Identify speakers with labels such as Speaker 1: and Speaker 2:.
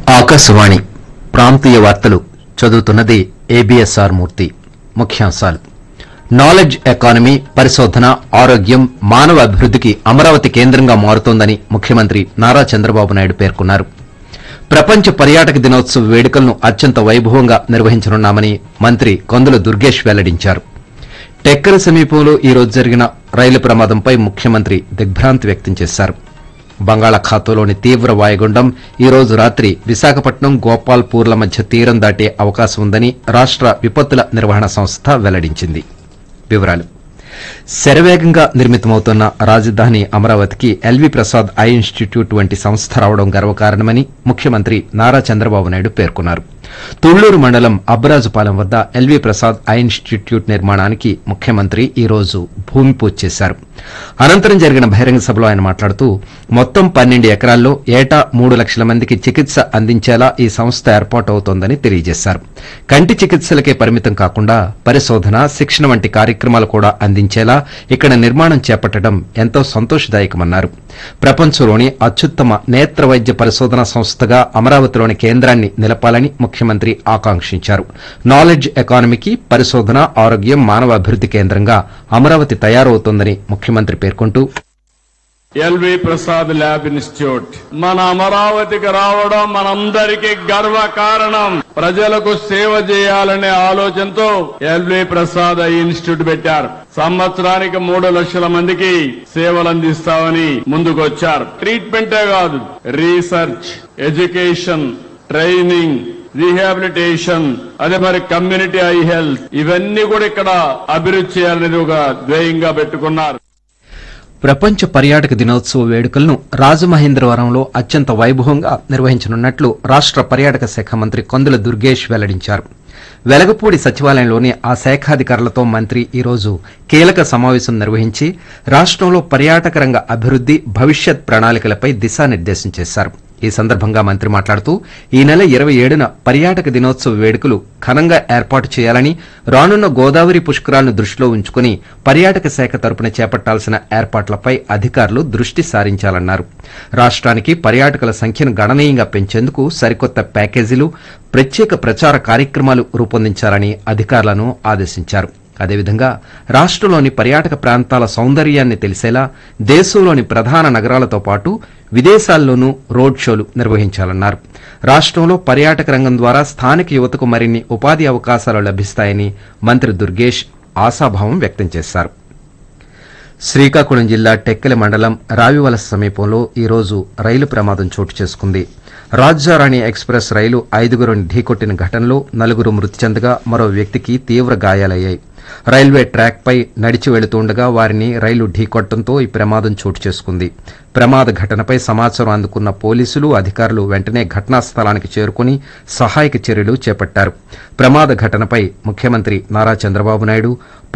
Speaker 1: ఆకాశవాణి ప్రాంతీయ వార్తలు చదువుతున్నది ఏబిఎస్ఆర్ మూర్తి ముఖ్యాంశాలు నాలెడ్జ్ ఎకానమీ పరిశోధన ఆరోగ్యం మానవ అభివృద్ధికి అమరావతి కేంద్రంగా మారుతోందని ముఖ్యమంత్రి నారా చంద్రబాబు నాయుడు పేర్కొన్నారు ప్రపంచ పర్యాటక దినోత్సవ వేడుకలను అత్యంత వైభవంగా నిర్వహించనున్నామని మంత్రి కందుల దుర్గేష్ వెల్లడించారు టెక్కల సమీపంలో ఈ రోజు జరిగిన రైలు ప్రమాదంపై ముఖ్యమంత్రి దిగ్భ్రాంతి వ్యక్తం చేశారు బంగాళాఖాతంలోని తీవ్ర వాయుగుండం ఈ రోజు రాత్రి విశాఖపట్నం గోపాల్పూర్ల మధ్య తీరం దాటే అవకాశం ఉందని రాష్ట విపత్తుల నిర్వహణ సంస్థ వెల్లడించింది వివరాలు శరవేగంగా నిర్మితమవుతున్న రాజధాని అమరావతికి ఎల్వి ప్రసాద్ ఐ ఇన్స్టిట్యూట్ వంటి సంస్థ రావడం గర్వకారణమని ముఖ్యమంత్రి నారా చంద్రబాబు నాయుడు పేర్కొన్నారు తుళ్లూరు మండలం అబ్బరాజుపాలెం వద్ద ఎల్వి ప్రసాద్ ఐ ఇన్స్టిట్యూట్ నిర్మాణానికి ముఖ్యమంత్రి ఈ రోజు భూమి పూజ చేశారు అనంతరం జరిగిన బహిరంగ సభలో ఆయన మాట్లాడుతూ మొత్తం పన్నెండు ఎకరాల్లో ఏటా మూడు లక్షల మందికి చికిత్స అందించేలా ఈ సంస్థ ఏర్పాటవుతోందని తెలియజేశారు కంటి చికిత్సలకే పరిమితం కాకుండా పరిశోధన శిక్షణ వంటి కార్యక్రమాలు కూడా అందించేలా ఇక్కడ నిర్మాణం చేపట్టడం ఎంతో సంతోషదాయకమన్నారు ప్రపంచంలోని అత్యుత్తమ నేత్ర వైద్య పరిశోధన సంస్థగా అమరావతిలోని కేంద్రాన్ని నిలపాలని ముఖ్యమంత్రి ఆకాంక్షించారు నాలెడ్జ్ ఎకానమీకి పరిశోధన ఆరోగ్యం మానవ అభివృద్ది కేంద్రంగా అమరావతి తయారవుతోందని ముఖ్యమంత్రి పేర్కొంటూ
Speaker 2: ఎల్వి ప్రసాద్ ల్యాబ్ ఇన్స్టిట్యూట్ మన అమరావతికి రావడం మనందరికీ గర్వ కారణం ప్రజలకు సేవ చేయాలనే ఆలోచనతో ఎల్వి ప్రసాద్ ఐ ఇన్స్టిట్యూట్ పెట్టారు సంవత్సరానికి మూడు లక్షల మందికి సేవలు అందిస్తామని ముందుకొచ్చారు ట్రీట్మెంటే కాదు రీసెర్చ్ ఎడ్యుకేషన్ ట్రైనింగ్ రీహాబిలిటేషన్ అదే మరి కమ్యూనిటీ ఐ హెల్త్ ఇవన్నీ కూడా ఇక్కడ అభివృద్ధి చేయాలనేది ఒక ధ్యేయంగా పెట్టుకున్నారు
Speaker 1: ప్రపంచ పర్యాటక దినోత్సవ వేడుకలను రాజమహేంద్రవరంలో అత్యంత వైభవంగా నిర్వహించనున్నట్లు రాష్ట పర్యాటక శాఖ మంత్రి కందుల దుర్గేష్ వెల్లడించారు వెలగపూడి సచివాలయంలోని ఆ శాఖాధికారులతో మంత్రి ఈరోజు కీలక సమావేశం నిర్వహించి రాష్టంలో పర్యాటక రంగ అభివృద్ది భవిష్యత్ ప్రణాళికలపై దిశానిర్దేశం చేశారు ఈ సందర్భంగా మంత్రి మాట్లాడుతూ ఈ నెల ఇరవై ఏడున పర్యాటక దినోత్సవ వేడుకలు ఘనంగా ఏర్పాటు చేయాలని రానున్న గోదావరి పుష్కరాలను దృష్టిలో ఉంచుకుని పర్యాటక శాఖ తరపున చేపట్టాల్సిన ఏర్పాట్లపై అధికారులు దృష్టి సారించాలన్నారు రాష్ట్రానికి పర్యాటకుల సంఖ్యను గణనీయంగా పెంచేందుకు సరికొత్త ప్యాకేజీలు ప్రత్యేక ప్రచార కార్యక్రమాలు రూపొందించాలని అధికారులను ఆదేశించారు అదేవిధంగా రాష్ట్రంలోని పర్యాటక ప్రాంతాల సౌందర్యాన్ని తెలిసేలా దేశంలోని ప్రధాన నగరాలతో పాటు విదేశాల్లోనూ రోడ్ షోలు నిర్వహించాలన్నారు రాష్ట్రంలో పర్యాటక రంగం ద్వారా స్థానిక యువతకు మరిన్ని ఉపాధి అవకాశాలు లభిస్తాయని మంత్రి దుర్గేష్ ఆశాభావం వ్యక్తం చేశారు శ్రీకాకుళం జిల్లా టెక్కెల మండలం రావివలస సమీపంలో ఈ రోజు రైలు ప్రమాదం చోటు చేసుకుంది రాజ్యారాణి ఎక్స్ప్రెస్ రైలు ఐదుగురుని ఢీకొట్టిన ఘటనలో నలుగురు మృతి చెందగా మరో వ్యక్తికి తీవ్ర గాయాలయ్యాయి రైల్వే ట్రాక్ పై నడిచి వెళుతుండగా వారిని రైలు ఢీకొట్టడంతో ఈ ప్రమాదం చోటు చేసుకుంది ప్రమాద ఘటనపై సమాచారం అందుకున్న పోలీసులు అధికారులు వెంటనే ఘటనా స్థలానికి చేరుకుని సహాయక చర్యలు చేపట్టారు ప్రమాద ఘటనపై ముఖ్యమంత్రి నారా చంద్రబాబు నాయుడు